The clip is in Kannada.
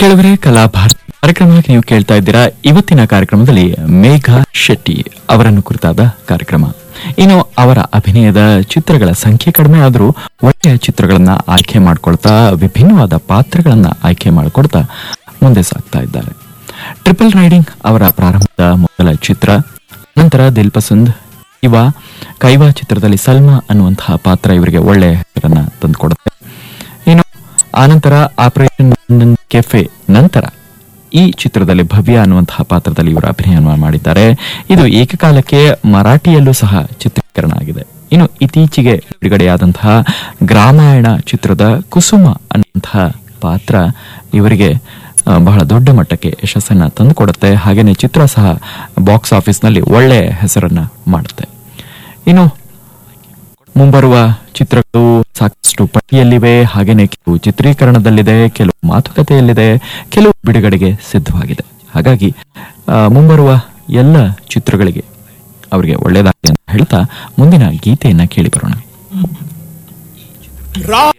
ಕೆಲವರೇ ಕಲಾಭಾರತಿ ಕಾರ್ಯಕ್ರಮವಾಗಿ ನೀವು ಕೇಳ್ತಾ ಇದ್ದೀರಾ ಇವತ್ತಿನ ಕಾರ್ಯಕ್ರಮದಲ್ಲಿ ಮೇಘ ಶೆಟ್ಟಿ ಅವರನ್ನು ಕುರಿತಾದ ಕಾರ್ಯಕ್ರಮ ಇನ್ನು ಅವರ ಅಭಿನಯದ ಚಿತ್ರಗಳ ಸಂಖ್ಯೆ ಕಡಿಮೆ ಆದರೂ ಒಳ್ಳೆಯ ಚಿತ್ರಗಳನ್ನ ಆಯ್ಕೆ ಮಾಡ್ಕೊಳ್ತಾ ವಿಭಿನ್ನವಾದ ಪಾತ್ರಗಳನ್ನ ಆಯ್ಕೆ ಮಾಡ್ಕೊಳ್ತಾ ಮುಂದೆ ಸಾಗ್ತಾ ಇದ್ದಾರೆ ಟ್ರಿಪಲ್ ರೈಡಿಂಗ್ ಅವರ ಪ್ರಾರಂಭದ ಮೊದಲ ಚಿತ್ರ ನಂತರ ದಿಲ್ ಪಸಂದ್ ಇವ ಕೈವಾ ಚಿತ್ರದಲ್ಲಿ ಸಲ್ಮಾ ಅನ್ನುವಂತಹ ಪಾತ್ರ ಇವರಿಗೆ ಒಳ್ಳೆಯ ಹೆಸರನ್ನ ತಂದುಕೊಡುತ್ತೆ ಇನ್ನು ಆನಂತರ ಆಪರೇಷನ್ ಲಂಡನ್ ಕೆಫೆ ನಂತರ ಈ ಚಿತ್ರದಲ್ಲಿ ಭವ್ಯ ಅನ್ನುವಂತಹ ಪಾತ್ರದಲ್ಲಿ ಇವರು ಅಭಿನಯ ಮಾಡಿದ್ದಾರೆ ಇದು ಏಕಕಾಲಕ್ಕೆ ಮರಾಠಿಯಲ್ಲೂ ಸಹ ಚಿತ್ರೀಕರಣ ಆಗಿದೆ ಇನ್ನು ಇತ್ತೀಚೆಗೆ ಬಿಡುಗಡೆಯಾದಂತಹ ಗ್ರಾಮಾಯಣ ಚಿತ್ರದ ಕುಸುಮ ಅನ್ನುವಂತಹ ಪಾತ್ರ ಇವರಿಗೆ ಆ, ಬಹಳ ದೊಡ್ಡ ಮಟ್ಟಕ್ಕೆ ಯಶಸ್ಸನ್ನ ತಂದುಕೊಡುತ್ತೆ ಹಾಗೇನೆ ಚಿತ್ರ ಸಹ ಬಾಕ್ಸ್ ಆಫೀಸ್ನಲ್ಲಿ ಒಳ್ಳೆಯ ಹೆಸರನ್ನ ಮಾಡುತ್ತೆ ಇನ್ನು ಮುಂಬರುವ ಚಿತ್ರಗಳು ಸಾಕಷ್ಟು ಪಟ್ಟಿಯಲ್ಲಿವೆ ಹಾಗೇನೆ ಕೆಲವು ಚಿತ್ರೀಕರಣದಲ್ಲಿದೆ ಕೆಲವು ಮಾತುಕತೆಯಲ್ಲಿದೆ ಕೆಲವು ಬಿಡುಗಡೆಗೆ ಸಿದ್ಧವಾಗಿದೆ ಹಾಗಾಗಿ ಆ, ಮುಂಬರುವ ಎಲ್ಲ ಚಿತ್ರಗಳಿಗೆ ಅವರಿಗೆ ಒಳ್ಳೆಯದಾಗಲಿ ಅಂತ ಹೇಳ್ತಾ ಮುಂದಿನ ಗೀತೆಯನ್ನ ಕೇಳಿ ಬರೋಣ ರಾ